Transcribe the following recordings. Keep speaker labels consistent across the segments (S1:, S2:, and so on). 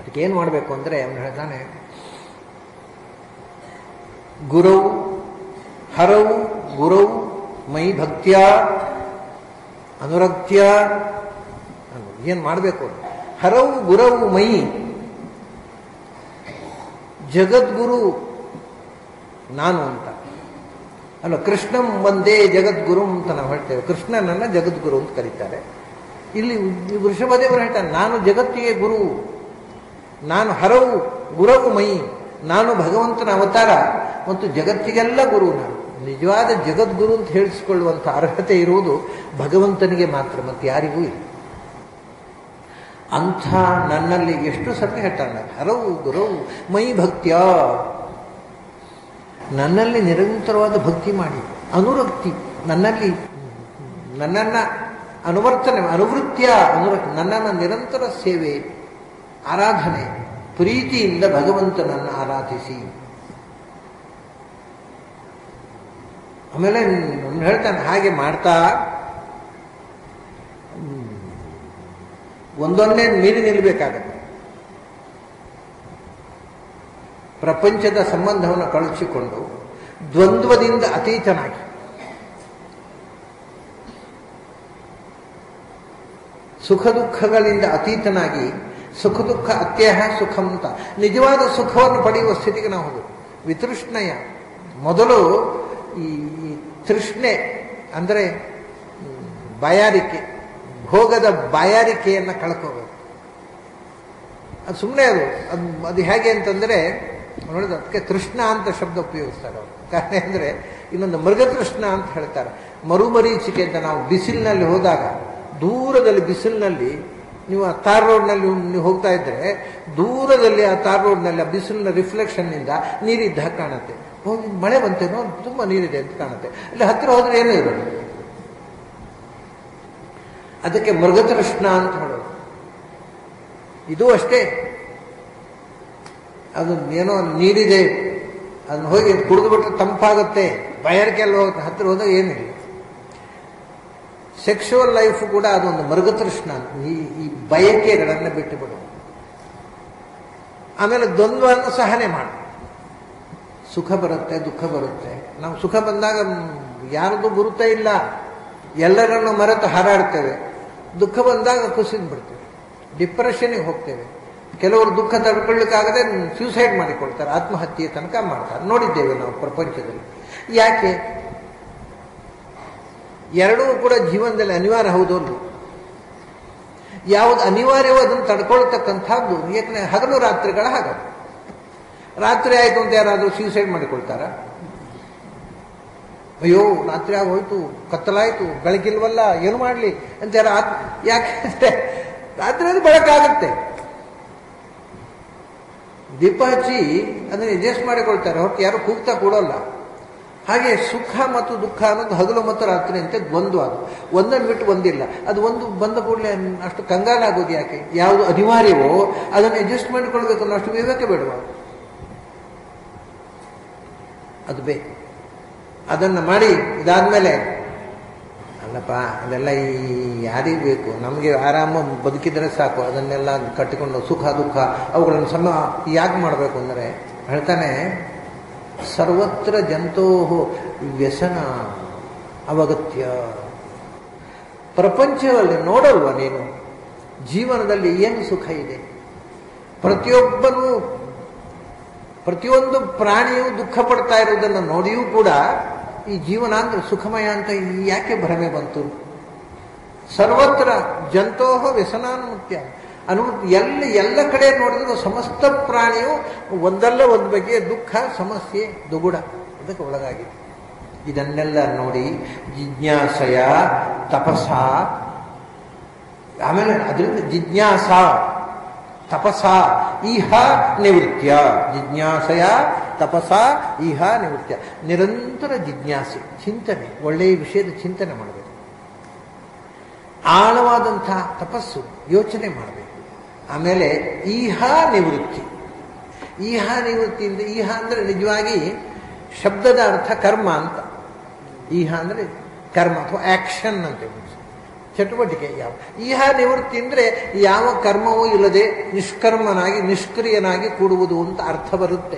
S1: ಅದಕ್ಕೆ ಏನು ಮಾಡಬೇಕು ಅಂದರೆ ಅವನು ಹೇಳ್ತಾನೆ ಗುರೌ ಹರೌ ಗುರೌ ಮೈ ಭಕ್ತ್ಯ ಅನುರಕ್ತ್ಯ ಏನು ಮಾಡಬೇಕು ಹರವು ಗುರವು ಮೈ ಜಗದ್ಗುರು ನಾನು ಅಂತ ಅಲ್ಲ ಕೃಷ್ಣಂ ಒಂದೇ ಜಗದ್ಗುರು ಅಂತ ನಾವು ಹೇಳ್ತೇವೆ ಕೃಷ್ಣನನ್ನ ಜಗದ್ಗುರು ಅಂತ ಕರೀತಾರೆ ಇಲ್ಲಿ ವೃಷಭದೇವರು ಹೇಳ್ತಾರೆ ನಾನು ಜಗತ್ತಿಗೆ ಗುರು ನಾನು ಹರವು ಗುರವು ಮೈ ನಾನು ಭಗವಂತನ ಅವತಾರ ಮತ್ತು ಜಗತ್ತಿಗೆಲ್ಲ ಗುರು ನಾನು ನಿಜವಾದ ಜಗದ್ಗುರು ಅಂತ ಹೇಳಿಸಿಕೊಳ್ಳುವಂಥ ಅರ್ಹತೆ ಇರುವುದು ಭಗವಂತನಿಗೆ ಮಾತ್ರ ಮತ್ತು ಯಾರಿಗೂ ಇಲ್ಲ ಅಂಥ ನನ್ನಲ್ಲಿ ಎಷ್ಟು ಸರ್ತಿ ಹೇಳ್ತಾನೆ ಹರವು ಗುರವು ಮೈ ಭಕ್ತಿಯ ನನ್ನಲ್ಲಿ ನಿರಂತರವಾದ ಭಕ್ತಿ ಮಾಡಿ ಅನುರಕ್ತಿ ನನ್ನಲ್ಲಿ ನನ್ನನ್ನು ಅನುವರ್ತನೆ ಅನುವೃತ್ತಿಯ ಅನುರಕ್ತಿ ನನ್ನನ್ನು ನಿರಂತರ ಸೇವೆ ಆರಾಧನೆ ಪ್ರೀತಿಯಿಂದ ಭಗವಂತನನ್ನು ಆರಾಧಿಸಿ ಆಮೇಲೆ ಹೇಳ್ತಾನೆ ಹಾಗೆ ಮಾಡ್ತಾ ಒಂದೊಂದೇ ಮೀರಿ ನಿಲ್ಲಬೇಕಾಗತ್ತೆ ಪ್ರಪಂಚದ ಸಂಬಂಧವನ್ನು ಕಳಚಿಕೊಂಡು ದ್ವಂದ್ವದಿಂದ ಅತೀತನಾಗಿ ಸುಖ ದುಃಖಗಳಿಂದ ಅತೀತನಾಗಿ ಸುಖ ದುಃಖ ಅತ್ಯಹ ಸುಖಂ ಅಂತ ನಿಜವಾದ ಸುಖವನ್ನು ಪಡೆಯುವ ಸ್ಥಿತಿಗೆ ನಾವು ಹೋಗಬೇಕು ವಿತೃಷ್ಣಯ ಮೊದಲು ಈ ಈ ತೃಷ್ಣೆ ಅಂದರೆ ಬಾಯಾರಿಕೆ ಭೋಗದ ಬಾಯಾರಿಕೆಯನ್ನು ಕಳ್ಕೋಬೇಕು ಅದು ಸುಮ್ಮನೆ ಅದು ಅದು ಅದು ಹೇಗೆ ಅಂತಂದರೆ ನೋಡಿದ ಅದಕ್ಕೆ ತೃಷ್ಣ ಅಂತ ಶಬ್ದ ಉಪಯೋಗಿಸ್ತಾರೆ ಅವರು ಕಾರಣ ಅಂದರೆ ಇನ್ನೊಂದು ಮೃಗತೃಷ್ಣ ಅಂತ ಹೇಳ್ತಾರೆ ಮರುಮರೀಚಿಕೆ ಅಂತ ನಾವು ಬಿಸಿಲಿನಲ್ಲಿ ಹೋದಾಗ ದೂರದಲ್ಲಿ ಬಿಸಿಲಿನಲ್ಲಿ ನೀವು ಆ ತಾರ್ ರೋಡ್ನಲ್ಲಿ ನೀವು ಹೋಗ್ತಾ ಇದ್ದರೆ ದೂರದಲ್ಲಿ ಆ ತಾರ್ ರೋಡ್ನಲ್ಲಿ ಆ ಬಿಸಿಲಿನ ರಿಫ್ಲೆಕ್ಷನ್ನಿಂದ ನೀರಿದ್ದ ಹಾಗೆ ಕಾಣುತ್ತೆ ಹೋಗಿ ಮಳೆ ಬಂತೇನೋ ತುಂಬ ನೀರಿದೆ ಅಂತ ಕಾಣುತ್ತೆ ಅಲ್ಲಿ ಹತ್ತಿರ ಹೋದ್ರೆ ಏನೂ ಇರೋದು ಅದಕ್ಕೆ ಮೃಗತೃಷ್ಣ ಅಂತ ಹೇಳೋದು ಇದು ಅಷ್ಟೇ ಅದು ಏನೋ ನೀರಿದೆ ಅದನ್ನ ಹೋಗಿ ಕುಡಿದು ಬಿಟ್ರೆ ತಂಪಾಗುತ್ತೆ ಬಯರ್ಕೆಲ್ಲ ಹೋಗುತ್ತೆ ಹತ್ತಿರ ಹೋದಾಗ ಏನಿಲ್ಲ ಸೆಕ್ಷುವಲ್ ಲೈಫ್ ಕೂಡ ಅದೊಂದು ಮೃಗತೃಷ್ಣ ಈ ಈ ಬಯಕೆಗಳನ್ನು ಬಿಟ್ಟು ಬಿಡು ಆಮೇಲೆ ದ್ವಂದ್ವವನ್ನು ಸಹನೆ ಮಾಡು ಸುಖ ಬರುತ್ತೆ ದುಃಖ ಬರುತ್ತೆ ನಾವು ಸುಖ ಬಂದಾಗ ಯಾರದು ಗುರುತೇ ಇಲ್ಲ ಎಲ್ಲರನ್ನು ಮರೆತು ಹಾರಾಡ್ತೇವೆ ದುಃಖ ಬಂದಾಗ ಕುಸಿದು ಬಿಡ್ತೇವೆ ಡಿಪ್ರೆಷನ್ಗೆ ಹೋಗ್ತೇವೆ ಕೆಲವರು ದುಃಖ ತಡ್ಕೊಳ್ಳಿಕ್ಕಾಗದೆ ಸೂಸೈಡ್ ಮಾಡಿಕೊಳ್ತಾರೆ ಆತ್ಮಹತ್ಯೆ ತನಕ ಮಾಡ್ತಾರೆ ನೋಡಿದ್ದೇವೆ ನಾವು ಪ್ರಪಂಚದಲ್ಲಿ ಯಾಕೆ ಎರಡೂ ಕೂಡ ಜೀವನದಲ್ಲಿ ಅನಿವಾರ್ಯ ಹೌದಲ್ಲು ಯಾವುದು ಅನಿವಾರ್ಯವೋ ಅದನ್ನು ತಡ್ಕೊಳ್ತಕ್ಕಂಥದ್ದು ಯಾಕಂದ್ರೆ ಹಗಲು ರಾತ್ರಿಗಳ ಹಾಗ ರಾತ್ರಿ ಆಯಿತು ಅಂತ ಯಾರಾದರೂ ಸೂಸೈಡ್ ಮಾಡಿಕೊಳ್ತಾರ ಅಯ್ಯೋ ರಾತ್ರಿ ಆಗೋಯ್ತು ಕತ್ತಲಾಯ್ತು ಬೆಳಕಿಲ್ವಲ್ಲ ಏನು ಮಾಡಲಿ ಅಂತ ಯಾರು ಆತ್ ಯಾಕೆ ರಾತ್ರಿ ಅದು ಬೆಳಕಾಗುತ್ತೆ ದೀಪ ಹಚ್ಚಿ ಅದನ್ನು ಅಡ್ಜಸ್ಟ್ ಮಾಡಿಕೊಳ್ತಾರೆ ಹೊರತು ಯಾರು ಕೂಗ್ತಾ ಕೂಡೋಲ್ಲ ಹಾಗೆ ಸುಖ ಮತ್ತು ದುಃಖ ಅನ್ನೋದು ಹಗಲು ಮತ್ತು ರಾತ್ರಿ ಅಂತ ದ್ವಂದ್ವ ಅದು ಒಂದನ್ನು ಬಿಟ್ಟು ಒಂದಿಲ್ಲ ಅದು ಒಂದು ಬಂದ ಕೂಡಲೇ ಅಷ್ಟು ಕಂಗಾಲಾಗೋದು ಯಾಕೆ ಯಾವುದು ಅನಿವಾರ್ಯವೋ ಅದನ್ನು ಅಡ್ಜಸ್ಟ್ ಮಾಡಿಕೊಳ್ಬೇಕು ಅನ್ನೋ ಅಷ್ಟು ವಿವೇಕ ಬೇಡವ ಅದು ಬೇಕು ಅದನ್ನು ಮಾಡಿ ಇದಾದ್ಮೇಲೆ ಅಲ್ಲಪ್ಪ ಅದೆಲ್ಲ ಈ ಯಾರಿಗೆ ಬೇಕು ನಮಗೆ ಆರಾಮ ಬದುಕಿದ್ರೆ ಸಾಕು ಅದನ್ನೆಲ್ಲ ಕಟ್ಟಿಕೊಂಡು ಸುಖ ದುಃಖ ಅವುಗಳನ್ನು ಸಮ ಯಾಕೆ ಮಾಡಬೇಕು ಅಂದರೆ ಹೇಳ್ತಾನೆ ಸರ್ವತ್ರ ಜಂತೋ ವ್ಯಸನ ಅವಗತ್ಯ ಪ್ರಪಂಚದಲ್ಲಿ ನೋಡಲ್ವ ನೀನು ಜೀವನದಲ್ಲಿ ಏನು ಸುಖ ಇದೆ ಪ್ರತಿಯೊಬ್ಬನೂ ಪ್ರತಿಯೊಂದು ಪ್ರಾಣಿಯೂ ದುಃಖ ಪಡ್ತಾ ಇರುವುದನ್ನು ನೋಡಿಯೂ ಕೂಡ ಈ ಜೀವನ ಅಂದ್ರೆ ಸುಖಮಯ ಅಂತ ಯಾಕೆ ಭ್ರಮೆ ಬಂತು ಸರ್ವತ್ರ ಜಂತೋಹ ವ್ಯಸನಾನುಮುತ್ಯ ಅನುಮತಿ ಎಲ್ಲ ಎಲ್ಲ ಕಡೆ ನೋಡಿದ್ರು ಸಮಸ್ತ ಪ್ರಾಣಿಯು ಒಂದಲ್ಲ ಒಂದು ಬಗೆಯ ದುಃಖ ಸಮಸ್ಯೆ ದುಗುಡ ಅದಕ್ಕೆ ಒಳಗಾಗಿದೆ ಇದನ್ನೆಲ್ಲ ನೋಡಿ ಜಿಜ್ಞಾಸಯ ತಪಸ ಆಮೇಲೆ ಅದರಿಂದ ಜಿಜ್ಞಾಸ ತಪಸ ಇಹ ನಿವೃತ್ಯ ಜಿಜ್ಞಾಸಯ ತಪಸ ಇಹ ನಿವೃತ್ಯ ನಿರಂತರ ಜಿಜ್ಞಾಸೆ ಚಿಂತನೆ ಒಳ್ಳೆಯ ವಿಷಯದ ಚಿಂತನೆ ಮಾಡಬೇಕು ಆಳವಾದಂತಹ ತಪಸ್ಸು ಯೋಚನೆ ಮಾಡಬೇಕು ಆಮೇಲೆ ಈಹ ನಿವೃತ್ತಿ ಈಹ ನಿವೃತ್ತಿಯಿಂದ ಈಹ ಅಂದರೆ ನಿಜವಾಗಿ ಶಬ್ದದ ಅರ್ಥ ಕರ್ಮ ಅಂತ ಈಹ ಅಂದರೆ ಕರ್ಮ ಅಥವಾ ಆಕ್ಷನ್ ಅಂತ ಚಟುವಟಿಕೆ ಯಾವ ಇಹ ನಿವೃತ್ತಿ ಅಂದ್ರೆ ಯಾವ ಕರ್ಮವೂ ಇಲ್ಲದೆ ನಿಷ್ಕರ್ಮನಾಗಿ ನಿಷ್ಕ್ರಿಯನಾಗಿ ಕೂಡುವುದು ಅಂತ ಅರ್ಥ ಬರುತ್ತೆ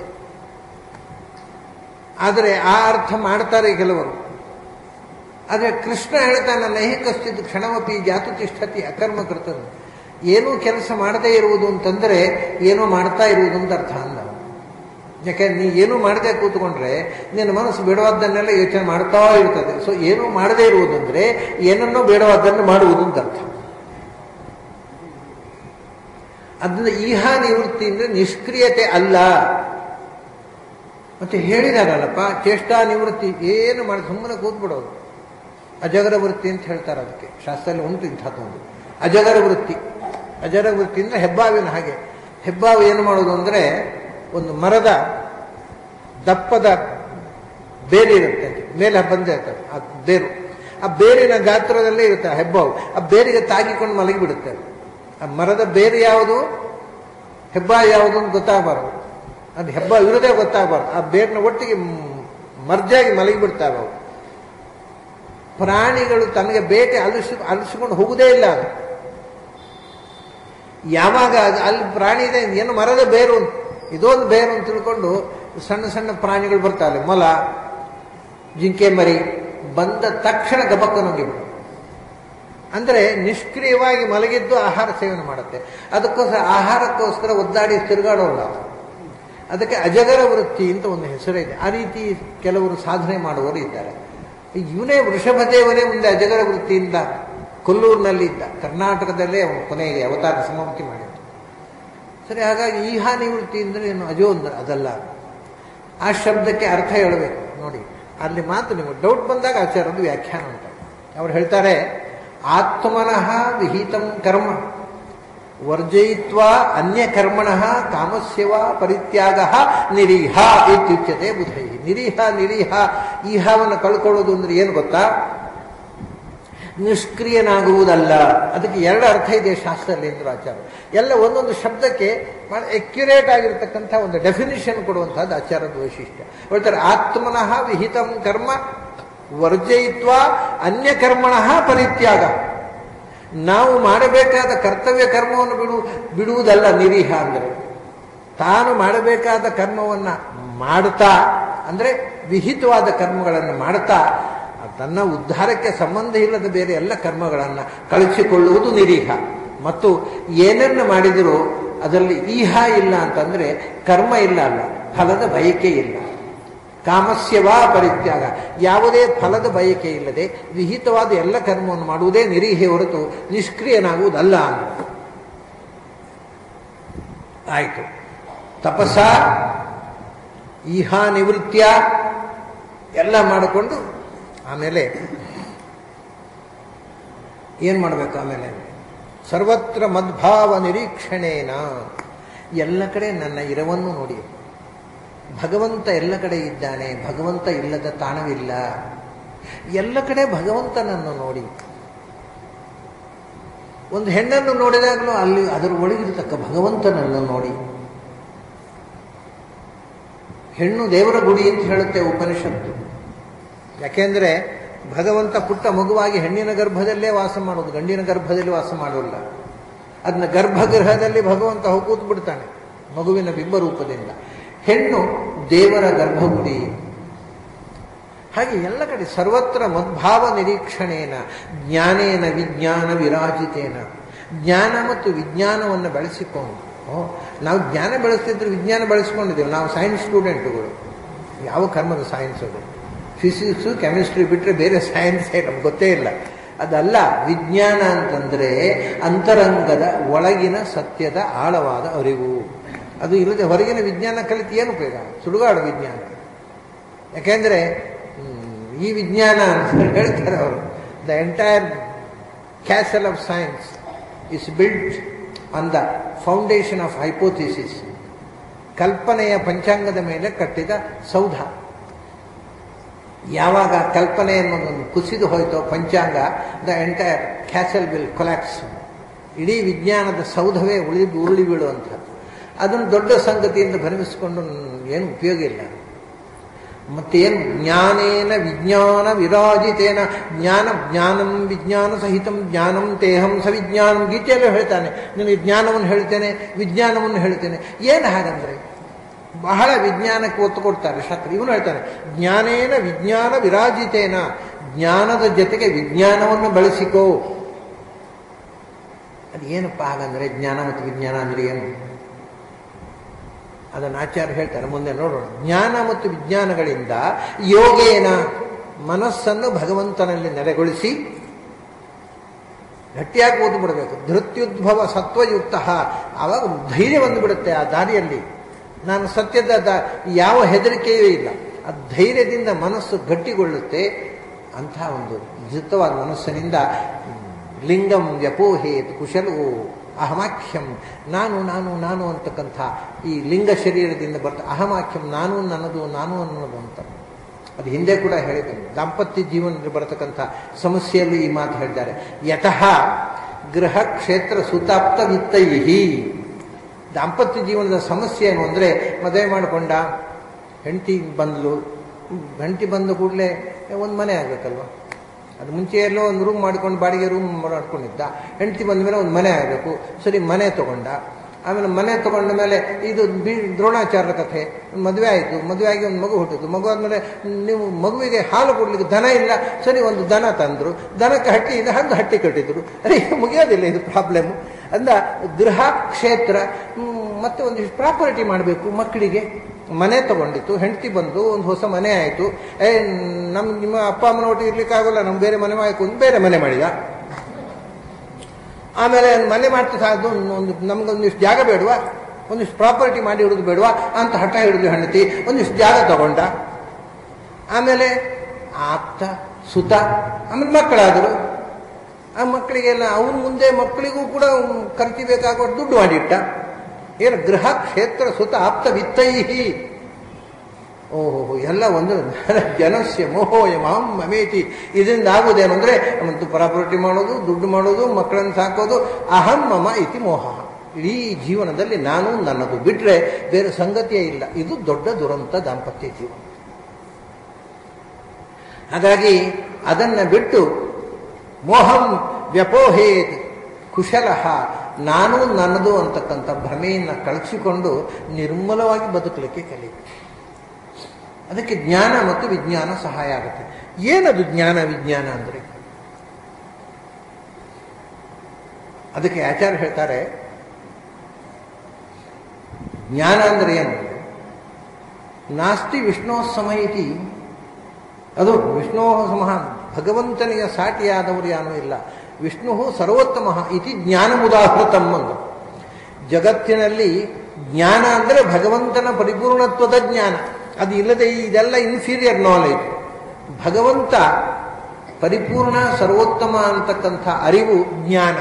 S1: ಆದರೆ ಆ ಅರ್ಥ ಮಾಡ್ತಾರೆ ಕೆಲವರು ಆದರೆ ಕೃಷ್ಣ ಹೇಳ್ತಾನೆ ನೈಹಿಕ ಸ್ಥಿತಿ ಕ್ಷಣಮಪಿ ಜಾತು ತಿಷ್ಠತಿ ಅಕರ್ಮ ಕೃತನು ಏನೂ ಕೆಲಸ ಮಾಡದೇ ಇರುವುದು ಅಂತಂದ್ರೆ ಏನೋ ಮಾಡ್ತಾ ಇರುವುದು ಅಂತ ಅರ್ಥ ಅಂದ ಯಾಕೆಂದ್ರೆ ನೀ ಏನೂ ಮಾಡದೆ ಕೂತ್ಕೊಂಡ್ರೆ ನಿನ್ನ ಮನಸ್ಸು ಬೇಡವಾದ್ದನ್ನೆಲ್ಲ ಯೋಚನೆ ಮಾಡ್ತಾ ಇರ್ತದೆ ಸೊ ಏನೂ ಮಾಡದೇ ಇರುವುದಂದ್ರೆ ಏನನ್ನೋ ಬೇಡವಾದ್ದನ್ನು ಮಾಡುವುದು ಅಂತ ಅರ್ಥ ಅದನ್ನ ಈಹ ನಿವೃತ್ತಿ ಅಂದ್ರೆ ನಿಷ್ಕ್ರಿಯತೆ ಅಲ್ಲ ಮತ್ತೆ ಹೇಳಿದಾರಲ್ಲಪ್ಪ ಚೇಷ್ಟಾ ನಿವೃತ್ತಿ ಏನು ಮಾಡಿ ಸುಮ್ಮನೆ ಕೂತ್ಬಿಡೋದು ಅಜಗರ ವೃತ್ತಿ ಅಂತ ಹೇಳ್ತಾರೆ ಅದಕ್ಕೆ ಶಾಸ್ತ್ರದಲ್ಲಿ ಉಂಟು ಇಂಥದ್ದೊಂದು ಅಜಗರ ವೃತ್ತಿ ಅಜರ ವೃತ್ತಿ ಅಂದ್ರೆ ಹೆಬ್ಬಾವಿನ ಹಾಗೆ ಹೆಬ್ಬಾವು ಏನು ಮಾಡೋದು ಅಂದ್ರೆ ಒಂದು ಮರದ ದಪ್ಪದ ಬೇರು ಇರುತ್ತೆ ಮೇಲೆ ಬಂದೇ ಇರ್ತದೆ ಆ ಬೇರು ಆ ಬೇರಿನ ಗಾತ್ರದಲ್ಲೇ ಇರುತ್ತೆ ಆ ಹೆಬ್ಬಾವು ಆ ಬೇರಿಗೆ ತಾಗಿಕೊಂಡು ಮಲಗಿಬಿಡುತ್ತೆ ಆ ಮರದ ಬೇರು ಯಾವುದು ಹೆಬ್ಬ ಯಾವುದು ಅಂತ ಗೊತ್ತಾಗಬಾರದು ಅದು ಹೆಬ್ಬ ಇರೋದೇ ಗೊತ್ತಾಗಬಾರ್ದು ಆ ಬೇರಿನ ಒಟ್ಟಿಗೆ ಮರ್ಜಾಗಿ ಮಲಗಿಬಿಡ್ತಾವೆ ಅವು ಪ್ರಾಣಿಗಳು ತನಗೆ ಬೇಟೆ ಅಲಿಸಿ ಅಲಿಸಿಕೊಂಡು ಹೋಗುವುದೇ ಇಲ್ಲ ಅದು ಯಾವಾಗ ಅದು ಅಲ್ಲಿ ಪ್ರಾಣಿ ಇದೆ ಏನು ಮರದ ಬೇರು ಅಂತ ಇದೊಂದು ಬೇರು ಅಂತ ತಿಳ್ಕೊಂಡು ಸಣ್ಣ ಸಣ್ಣ ಪ್ರಾಣಿಗಳು ಬರ್ತಾವೆ ಮೊಲ ಜಿಂಕೆ ಮರಿ ಬಂದ ತಕ್ಷಣ ಗಬಕ್ಕನೋಗಿಬಿಡು ಅಂದರೆ ನಿಷ್ಕ್ರಿಯವಾಗಿ ಮಲಗಿದ್ದು ಆಹಾರ ಸೇವನೆ ಮಾಡುತ್ತೆ ಅದಕ್ಕೋಸ್ಕರ ಆಹಾರಕ್ಕೋಸ್ಕರ ಒದ್ದಾಡಿ ತಿರುಗಾಡೋಲ್ಲ ಅದಕ್ಕೆ ಅಜಗರ ವೃತ್ತಿ ಅಂತ ಒಂದು ಹೆಸರಿದೆ ಆ ರೀತಿ ಕೆಲವರು ಸಾಧನೆ ಮಾಡುವವರು ಇದ್ದಾರೆ ಇವನೇ ವೃಷಭದೇವನೇ ಮುಂದೆ ಅಜಗರ ವೃತ್ತಿಯಿಂದ ಕೊಲ್ಲೂರಿನಲ್ಲಿ ಇದ್ದ ಕರ್ನಾಟಕದಲ್ಲೇ ಅವನು ಕೊನೆಗೆ ಅವತಾರ ಸಮಾಪ್ತಿ ಮಾಡಿದ ಸರಿ ಹಾಗಾಗಿ ಈ ಹಾನಿ ವೃತ್ತಿ ಅಂದರೆ ಏನು ಅಜೋ ಅಂದ್ರೆ ಅದಲ್ಲ ಆ ಶಬ್ದಕ್ಕೆ ಅರ್ಥ ಹೇಳಬೇಕು ನೋಡಿ ಅಲ್ಲಿ ಮಾತು ನಿಮಗೆ ಡೌಟ್ ಬಂದಾಗ ಆಚಾರ್ಯದು ವ್ಯಾಖ್ಯಾನ ಉಂಟು ಅವ್ರು ಹೇಳ್ತಾರೆ ಆತ್ಮನಃ ವಿಹಿತಂ ಕರ್ಮ ವರ್ಜಯಿತ್ವ ಅನ್ಯ ಕರ್ಮಣ ಕಾಮಸ್ಯವ ಪರಿತ್ಯಾಗ ನಿರೀಹ ಇತ್ಯುಚ್ಯತೆ ಬುಧೈ ನಿರೀಹ ನಿರೀಹ ಈಹವನ್ನು ಕಳ್ಕೊಳ್ಳೋದು ಅಂದ್ರೆ ಏನು ಗೊತ್ತಾ ನಿಷ್ಕ್ರಿಯನಾಗುವುದಲ್ಲ ಅದಕ್ಕೆ ಎರಡು ಅರ್ಥ ಇದೆ ಶಾಸ್ತ್ರದಲ್ಲಿ ಎಂದ್ರು ಆಚಾರ ಎಲ್ಲ ಒಂದೊಂದು ಶಬ್ದಕ್ಕೆ ಬಹಳ ಎಕ್ಯುರೇಟ್ ಆಗಿರ್ತಕ್ಕಂಥ ಒಂದು ಡೆಫಿನಿಷನ್ ಕೊಡುವಂತಹದ್ದು ಆಚಾರದ ವೈಶಿಷ್ಟ್ಯ ಹೇಳ್ತಾರೆ ಆತ್ಮನಃ ವಿಹಿತಂ ಕರ್ಮ ವರ್ಜಯಿತ್ವ ಅನ್ಯ ಕರ್ಮಣ ಪರಿತ್ಯಾಗ ನಾವು ಮಾಡಬೇಕಾದ ಕರ್ತವ್ಯ ಕರ್ಮವನ್ನು ಬಿಡು ಬಿಡುವುದಲ್ಲ ನಿರೀಹ ಅಂದರೆ ತಾನು ಮಾಡಬೇಕಾದ ಕರ್ಮವನ್ನ ಮಾಡ್ತಾ ಅಂದ್ರೆ ವಿಹಿತವಾದ ಕರ್ಮಗಳನ್ನು ಮಾಡ್ತಾ ತನ್ನ ಉದ್ಧಾರಕ್ಕೆ ಸಂಬಂಧ ಇಲ್ಲದ ಬೇರೆ ಎಲ್ಲ ಕರ್ಮಗಳನ್ನು ಕಳಿಸಿಕೊಳ್ಳುವುದು ನಿರೀಹ ಮತ್ತು ಏನನ್ನು ಮಾಡಿದರೂ ಅದರಲ್ಲಿ ಈಹ ಇಲ್ಲ ಅಂತಂದ್ರೆ ಕರ್ಮ ಇಲ್ಲ ಅಲ್ಲ ಫಲದ ಬಯಕೆ ಇಲ್ಲ ಕಾಮಸ್ಯವಾ ಪರಿತ್ಯಾಗ ಯಾವುದೇ ಫಲದ ಬಯಕೆ ಇಲ್ಲದೆ ವಿಹಿತವಾದ ಎಲ್ಲ ಕರ್ಮವನ್ನು ಮಾಡುವುದೇ ನಿರೀಹೆ ಹೊರತು ನಿಷ್ಕ್ರಿಯನಾಗುವುದಲ್ಲ ಅಂತ ಆಯಿತು ತಪಸ ಈಹಾ ನಿವೃತ್ತಿಯ ಎಲ್ಲ ಮಾಡಿಕೊಂಡು ಆಮೇಲೆ ಏನು ಮಾಡಬೇಕು ಆಮೇಲೆ ಸರ್ವತ್ರ ಮದ್ಭಾವ ನಿರೀಕ್ಷಣೇನ ಎಲ್ಲ ಕಡೆ ನನ್ನ ಇರವನ್ನು ನೋಡಿ ಭಗವಂತ ಎಲ್ಲ ಕಡೆ ಇದ್ದಾನೆ ಭಗವಂತ ಇಲ್ಲದ ತಾಣವಿಲ್ಲ ಎಲ್ಲ ಕಡೆ ಭಗವಂತನನ್ನು ನೋಡಿ ಒಂದು ಹೆಣ್ಣನ್ನು ನೋಡಿದಾಗಲೂ ಅಲ್ಲಿ ಅದರ ಒಳಗಿರತಕ್ಕ ಭಗವಂತನನ್ನು ನೋಡಿ ಹೆಣ್ಣು ದೇವರ ಗುಡಿ ಅಂತ ಹೇಳುತ್ತೆ ಉಪನಿಷತ್ತು ಯಾಕೆಂದ್ರೆ ಭಗವಂತ ಪುಟ್ಟ ಮಗುವಾಗಿ ಹೆಣ್ಣಿನ ಗರ್ಭದಲ್ಲೇ ವಾಸ ಮಾಡೋದು ಗಂಡಿನ ಗರ್ಭದಲ್ಲಿ ವಾಸ ಮಾಡೋಲ್ಲ ಅದನ್ನ ಗರ್ಭಗೃಹದಲ್ಲಿ ಭಗವಂತ ಹೋಗಿ ಬಿಡ್ತಾನೆ ಮಗುವಿನ ಬಿಂಬ ರೂಪದಿಂದ ಹೆಣ್ಣು ದೇವರ ಗರ್ಭಗುಡಿ ಹಾಗೆ ಎಲ್ಲ ಕಡೆ ಸರ್ವತ್ರ ಮದ್ಭಾವ ನಿರೀಕ್ಷಣೇನ ಜ್ಞಾನೇನ ವಿಜ್ಞಾನ ವಿರಾಜಿತೇನ ಜ್ಞಾನ ಮತ್ತು ವಿಜ್ಞಾನವನ್ನು ಬೆಳೆಸಿಕೊಂಡು ನಾವು ಜ್ಞಾನ ಬೆಳೆಸ್ತಿದ್ರೆ ವಿಜ್ಞಾನ ಬೆಳೆಸ್ಕೊಂಡಿದ್ದೇವೆ ನಾವು ಸೈನ್ಸ್ ಸ್ಟೂಡೆಂಟ್ಗಳು ಯಾವ ಕರ್ಮದ ಸೈನ್ಸ್ ಅದು ಫಿಸಿಕ್ಸು ಕೆಮಿಸ್ಟ್ರಿ ಬಿಟ್ಟರೆ ಬೇರೆ ಸೈನ್ಸೇ ನಮ್ಗೆ ಗೊತ್ತೇ ಇಲ್ಲ ಅದಲ್ಲ ವಿಜ್ಞಾನ ಅಂತಂದ್ರೆ ಅಂತರಂಗದ ಒಳಗಿನ ಸತ್ಯದ ಆಳವಾದ ಅರಿವು ಅದು ಇಲ್ಲದೆ ಹೊರಗಿನ ವಿಜ್ಞಾನ ಕಲಿತು ಏನು ಉಪಯೋಗ ಸುಡುಗಾಡು ವಿಜ್ಞಾನ ಯಾಕೆಂದ್ರೆ ಈ ವಿಜ್ಞಾನ ಅಂತ ಹೇಳ್ತಾರೆ ಅವರು the entire castle of science is built on the foundation of hypothesis ಕಲ್ಪನೆಯ ಪಂಚಾಂಗದ ಮೇಲೆ ಕಟ್ಟಿದ ಸೌಧ ಯಾವಾಗ ಕಲ್ಪನೆ ಅನ್ನೋದೊಂದು ಕುಸಿದು ಹೋಯ್ತೋ ಪಂಚಾಂಗ the entire castle will collapse ಇಡೀ ವಿಜ್ಞಾನದ ಸೌಧವೇ ಉಳಿ ಉರುಳಿ ಬೀಳುವಂಥದ್ದು ಅದನ್ನು ದೊಡ್ಡ ಸಂಗತಿಯಿಂದ ಭರಮಿಸಿಕೊಂಡು ಏನು ಉಪಯೋಗ ಇಲ್ಲ ಮತ್ತೇನು ಜ್ಞಾನೇನ ವಿಜ್ಞಾನ ವಿರಾಜಿತೇನ ಜ್ಞಾನ ಜ್ಞಾನಂ ವಿಜ್ಞಾನ ಸಹಿತಂ ಜ್ಞಾನಂ ತೇಹಂ ಸವಿಜ್ಞಾನಂ ಗೀತೆಯಲ್ಲೂ ಹೇಳ್ತಾನೆ ನಿನಗೆ ಜ್ಞಾನವನ್ನು ಹೇಳ್ತೇನೆ ವಿಜ್ಞಾನವನ್ನು ಹೇಳ್ತೇನೆ ಏನು ಹಾಗಂದ್ರೆ ಬಹಳ ವಿಜ್ಞಾನಕ್ಕೆ ಒತ್ತು ಕೊಡ್ತಾರೆ ಶಾಸ್ತ್ರ ಇವನು ಹೇಳ್ತಾನೆ ಜ್ಞಾನೇನ ವಿಜ್ಞಾನ ವಿರಾಜಿತೇನ ಜ್ಞಾನದ ಜೊತೆಗೆ ವಿಜ್ಞಾನವನ್ನು ಬಳಸಿಕೋ ಅದು ಏನಪ್ಪ ಹಾಗಂದ್ರೆ ಜ್ಞಾನ ಮತ್ತು ವಿಜ್ಞಾನ ಅಂದ್ರೆ ಏನು ಅದನ್ನು ಆಚಾರ್ಯ ಹೇಳ್ತಾರೆ ಮುಂದೆ ನೋಡೋಣ ಜ್ಞಾನ ಮತ್ತು ವಿಜ್ಞಾನಗಳಿಂದ ಯೋಗೇನ ಮನಸ್ಸನ್ನು ಭಗವಂತನಲ್ಲಿ ನೆಲೆಗೊಳಿಸಿ ಗಟ್ಟಿಯಾಗಿ ಓದು ಬಿಡಬೇಕು ಧೃತ್ಯುದ್ಭವ ಸತ್ವಯುಕ್ತ ಆವಾಗ ಧೈರ್ಯ ಬಂದು ಬಿಡುತ್ತೆ ಆ ದಾರಿಯಲ್ಲಿ ನಾನು ಸತ್ಯದ ದಾ ಯಾವ ಹೆದರಿಕೆಯೂ ಇಲ್ಲ ಆ ಧೈರ್ಯದಿಂದ ಮನಸ್ಸು ಗಟ್ಟಿಗೊಳ್ಳುತ್ತೆ ಅಂಥ ಒಂದು ಧೃತವಾದ ಮನಸ್ಸಿನಿಂದ ಲಿಂಗಂ ವ್ಯಪೋಹೇತ್ ಕುಶಲೋ ಅಹಮಾಖ್ಯಂ ನಾನು ನಾನು ನಾನು ಅಂತಕ್ಕಂಥ ಈ ಲಿಂಗ ಶರೀರದಿಂದ ಬರ್ತ ಅಹಮಾಖ್ಯಂ ನಾನು ನನ್ನದು ನಾನು ಅನ್ನೋದು ಅಂತ ಅದು ಹಿಂದೆ ಕೂಡ ಹೇಳಿದ್ದೇನೆ ದಾಂಪತ್ಯ ಜೀವನದಲ್ಲಿ ಬರತಕ್ಕಂಥ ಸಮಸ್ಯೆಯಲ್ಲಿ ಈ ಮಾತು ಹೇಳಿದ್ದಾರೆ ಯತಃ ಗೃಹ ಕ್ಷೇತ್ರ ಸುತಾಪ್ತ ವಿತ್ತೈಹಿ ದಾಂಪತ್ಯ ಜೀವನದ ಸಮಸ್ಯೆ ಏನು ಅಂದರೆ ಮದುವೆ ಮಾಡಿಕೊಂಡ ಹೆಂಡತಿ ಬಂದ್ಲು ಹೆಂಡತಿ ಬಂದ ಕೂಡಲೇ ಒಂದು ಮನೆ ಆಗಬೇಕಲ್ವ ಅದು ಮುಂಚೆ ಎಲ್ಲೋ ಒಂದು ರೂಮ್ ಮಾಡ್ಕೊಂಡು ಬಾಡಿಗೆ ರೂಮ್ ಮಾಡ್ಕೊಂಡಿದ್ದ ಹೆಂಡತಿ ಬಂದ ಮೇಲೆ ಒಂದು ಮನೆ ಆಗಬೇಕು ಸರಿ ಮನೆ ತಗೊಂಡ ಆಮೇಲೆ ಮನೆ ತಗೊಂಡ ಮೇಲೆ ಇದು ಬಿ ದ್ರೋಣಾಚಾರ್ಯ ಕಥೆ ಮದುವೆ ಆಯಿತು ಮದುವೆ ಆಗಿ ಒಂದು ಮಗು ಹುಟ್ಟಿತು ಮಗು ಆದಮೇಲೆ ನೀವು ಮಗುವಿಗೆ ಹಾಲು ಕೊಡ್ಲಿಕ್ಕೆ ದನ ಇಲ್ಲ ಸರಿ ಒಂದು ದನ ತಂದರು ದನಕ್ಕೆ ಹಟ್ಟಿ ಇದೆ ಹಂದು ಹಟ್ಟಿ ಕಟ್ಟಿದ್ರು ಅರೆ ಮುಗಿಯೋದಿಲ್ಲ ಇದು ಪ್ರಾಬ್ಲಮ್ ಅಂದ ಗೃಹ ಕ್ಷೇತ್ರ ಮತ್ತೆ ಒಂದಿಷ್ಟು ಪ್ರಾಪರ್ಟಿ ಮಾಡಬೇಕು ಮಕ್ಕಳಿಗೆ ಮನೆ ತಗೊಂಡಿತ್ತು ಹೆಂಡತಿ ಬಂದು ಒಂದು ಹೊಸ ಮನೆ ಆಯಿತು ಏ ನಮ್ ನಿಮ್ಮ ಅಪ್ಪ ಅಮ್ಮನ ಒಟ್ಟಿಗೆ ಇರ್ಲಿಕ್ಕೆ ಆಗೋಲ್ಲ ನಮ್ಗೆ ಬೇರೆ ಮನೆ ಮಾಡ್ಕೊಂಡು ಬೇರೆ ಮನೆ ಮಾಡಿದ ಆಮೇಲೆ ಮನೆ ಮಾಡ್ತಾ ಸಾಕು ಒಂದು ನಮ್ಗೊಂದಿಷ್ಟು ಜಾಗ ಬೇಡವಾ ಒಂದಿಷ್ಟು ಪ್ರಾಪರ್ಟಿ ಮಾಡಿ ಇಡೋದು ಬೇಡವಾ ಅಂತ ಹಠ ಹಿಡಿದು ಹೆಂಡತಿ ಒಂದಿಷ್ಟು ಜಾಗ ತಗೊಂಡ ಆಮೇಲೆ ಆಪ್ತ ಸುತ ಆಮೇಲೆ ಮಕ್ಕಳಾದರು ಆ ಮಕ್ಕಳಿಗೆಲ್ಲ ಅವನ ಮುಂದೆ ಮಕ್ಕಳಿಗೂ ಕೂಡ ಖರ್ಚು ಬೇಕಾಗುವ ದುಡ್ಡು ಮಾಡಿಟ್ಟ ಏನು ಗೃಹ ಕ್ಷೇತ್ರ ಸುತ ಆಪ್ತ ವಿತ್ತೈಹಿ ಓಹೋ ಎಲ್ಲ ಒಂದು ಜನಸ್ಯ ಮೋಹೋಯ ಮಾಂ ಮಮೇತಿ ಇದರಿಂದ ಆಗುವುದೇನು ಅಂದರೆ ಮತ್ತು ಪ್ರಾಪರ್ಟಿ ಮಾಡೋದು ದುಡ್ಡು ಮಾಡೋದು ಮಕ್ಕಳನ್ನು ಸಾಕೋದು ಅಹಂ ಮಮ ಇತಿ ಮೋಹ ಇಡೀ ಜೀವನದಲ್ಲಿ ನಾನು ನನ್ನದು ಬಿಟ್ಟರೆ ಬೇರೆ ಸಂಗತಿಯೇ ಇಲ್ಲ ಇದು ದೊಡ್ಡ ದುರಂತ ದಾಂಪತ್ಯ ಜೀವನ ಹಾಗಾಗಿ ಅದನ್ನು ಬಿಟ್ಟು ಮೋಹಂ ವ್ಯಪೋಹೇತ್ ಕುಶಲಃ ನಾನು ನನ್ನದು ಅಂತಕ್ಕಂಥ ಭ್ರಮೆಯನ್ನು ಕಳಚಿಕೊಂಡು ನಿರ್ಮಲವಾಗಿ ಬದುಕಲಿಕ್ಕೆ ಕಲಿಬೇಕು ಅದಕ್ಕೆ ಜ್ಞಾನ ಮತ್ತು ವಿಜ್ಞಾನ ಸಹಾಯ ಆಗುತ್ತೆ ಏನದು ಜ್ಞಾನ ವಿಜ್ಞಾನ ಅಂದರೆ ಅದಕ್ಕೆ ಆಚಾರ್ಯ ಹೇಳ್ತಾರೆ ಜ್ಞಾನ ಅಂದರೆ ಏನು ನಾಸ್ತಿ ವಿಷ್ಣೋ ಸಮಯಿತಿ ಅದು ವಿಷ್ಣೋ ಸಮಃ ಭಗವಂತನಿಗೆ ಸಾಟಿಯಾದವರು ಯಾನೂ ಇಲ್ಲ ವಿಷ್ಣು ಸರ್ವೋತ್ತಮ ಇತಿ ಜ್ಞಾನಮುದಾಹೃತಂ ಅಂದು ಜಗತ್ತಿನಲ್ಲಿ ಜ್ಞಾನ ಅಂದರೆ ಭಗವಂತನ ಪರಿಪೂರ್ಣತ್ವದ ಜ್ಞಾನ ಅದು ಇಲ್ಲದೆ ಇದೆಲ್ಲ ಇನ್ಫೀರಿಯರ್ ನಾಲೆಜ್ ಭಗವಂತ ಪರಿಪೂರ್ಣ ಸರ್ವೋತ್ತಮ ಅಂತಕ್ಕಂಥ ಅರಿವು ಜ್ಞಾನ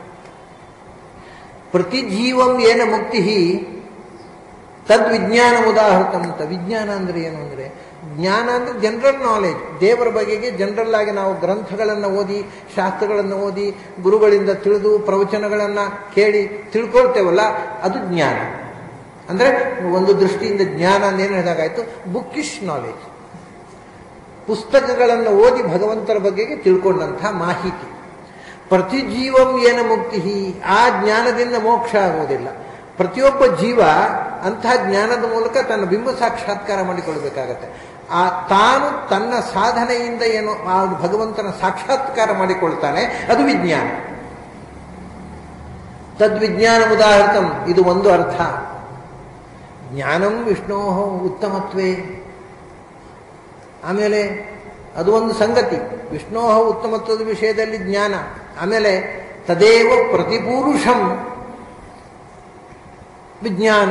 S1: ಪ್ರತಿ ಜೀವಂ ಏನ ಮುಕ್ತಿ ತದ್ವಿಜ್ಞಾನ ಉದಾಹೃತಂ ಅಂತ ವಿಜ್ಞಾನ ಅಂದ್ರೆ ಏನು ಅಂದ್ರೆ ಜ್ಞಾನ ಅಂದ್ರೆ ಜನರಲ್ ನಾಲೆಜ್ ದೇವರ ಬಗೆಗೆ ಜನರಲ್ ಆಗಿ ನಾವು ಗ್ರಂಥಗಳನ್ನು ಓದಿ ಶಾಸ್ತ್ರಗಳನ್ನು ಓದಿ ಗುರುಗಳಿಂದ ತಿಳಿದು ಪ್ರವಚನಗಳನ್ನು ಕೇಳಿ ತಿಳ್ಕೊಳ್ತೇವಲ್ಲ ಅದು ಜ್ಞಾನ ಅಂದ್ರೆ ಒಂದು ದೃಷ್ಟಿಯಿಂದ ಜ್ಞಾನ ಅಂದೇನು ಹೇಳಿದಾಗಾಯ್ತು ಬುಕ್ಕಿಶ್ ನಾಲೆಜ್ ಪುಸ್ತಕಗಳನ್ನು ಓದಿ ಭಗವಂತರ ಬಗೆಗೆ ತಿಳ್ಕೊಂಡಂಥ ಮಾಹಿತಿ ಪ್ರತಿ ಜೀವಂ ಏನ ಮುಕ್ತಿ ಆ ಜ್ಞಾನದಿಂದ ಮೋಕ್ಷ ಆಗುವುದಿಲ್ಲ ಪ್ರತಿಯೊಬ್ಬ ಜೀವ ಅಂತಹ ಜ್ಞಾನದ ಮೂಲಕ ತನ್ನ ಬಿಂಬ ಸಾಕ್ಷಾತ್ಕಾರ ಮಾಡಿಕೊಳ್ಬೇಕಾಗತ್ತೆ ಆ ತಾನು ತನ್ನ ಸಾಧನೆಯಿಂದ ಏನು ಆ ಭಗವಂತನ ಸಾಕ್ಷಾತ್ಕಾರ ಮಾಡಿಕೊಳ್ತಾನೆ ಅದು ವಿಜ್ಞಾನ ತದ್ವಿಜ್ಞಾನ ಉದಾಹೃತಂ ಇದು ಒಂದು ಅರ್ಥ ಜ್ಞಾನಂ ವಿಷ್ಣೋ ಉತ್ತಮತ್ವೇ ಆಮೇಲೆ ಅದು ಒಂದು ಸಂಗತಿ ವಿಷ್ಣೋ ಉತ್ತಮತ್ವದ ವಿಷಯದಲ್ಲಿ ಜ್ಞಾನ ಆಮೇಲೆ ತದೇವ ಪ್ರತಿಪುರುಷಂ ವಿಜ್ಞಾನ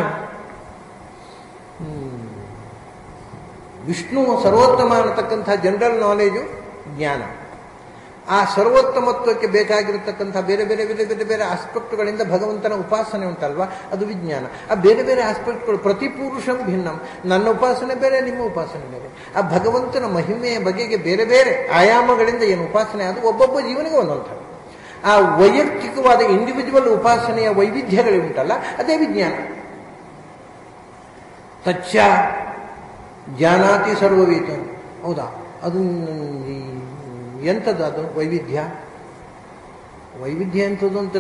S1: ವಿಷ್ಣು ಸರ್ವೋತ್ತಮ ಅನ್ನತಕ್ಕಂಥ ಜನರಲ್ ನಾಲೆಜು ಜ್ಞಾನ ಆ ಸರ್ವೋತ್ತಮತ್ವಕ್ಕೆ ಬೇಕಾಗಿರತಕ್ಕಂಥ ಬೇರೆ ಬೇರೆ ಬೇರೆ ಬೇರೆ ಬೇರೆ ಆಸ್ಪೆಕ್ಟ್ಗಳಿಂದ ಭಗವಂತನ ಉಪಾಸನೆ ಉಂಟಲ್ವಾ ಅದು ವಿಜ್ಞಾನ ಆ ಬೇರೆ ಬೇರೆ ಆಸ್ಪೆಕ್ಟ್ಗಳು ಪ್ರತಿ ಪುರುಷಂ ಭಿನ್ನಂ ನನ್ನ ಉಪಾಸನೆ ಬೇರೆ ನಿಮ್ಮ ಉಪಾಸನೆ ಬೇರೆ ಆ ಭಗವಂತನ ಮಹಿಮೆಯ ಬಗೆಗೆ ಬೇರೆ ಬೇರೆ ಆಯಾಮಗಳಿಂದ ಏನು ಉಪಾಸನೆ ಅದು ಒಬ್ಬೊಬ್ಬ ಜೀವನಿಗೆ ಒಂದೊಂದು ಥರ ಆ ವೈಯಕ್ತಿಕವಾದ ಇಂಡಿವಿಜುವಲ್ ಉಪಾಸನೆಯ ವೈವಿಧ್ಯಗಳು ಉಂಟಲ್ಲ ಅದೇ ವಿಜ್ಞಾನ ತಚ್ಚ ಜಾನಾತಿ ಸರ್ವವೀತ ಹೌದಾ ಅದು ಎಂಥದ್ದು ಅದು ವೈವಿಧ್ಯ ವೈವಿಧ್ಯ ಎಂಥದ್ದು ಅಂತ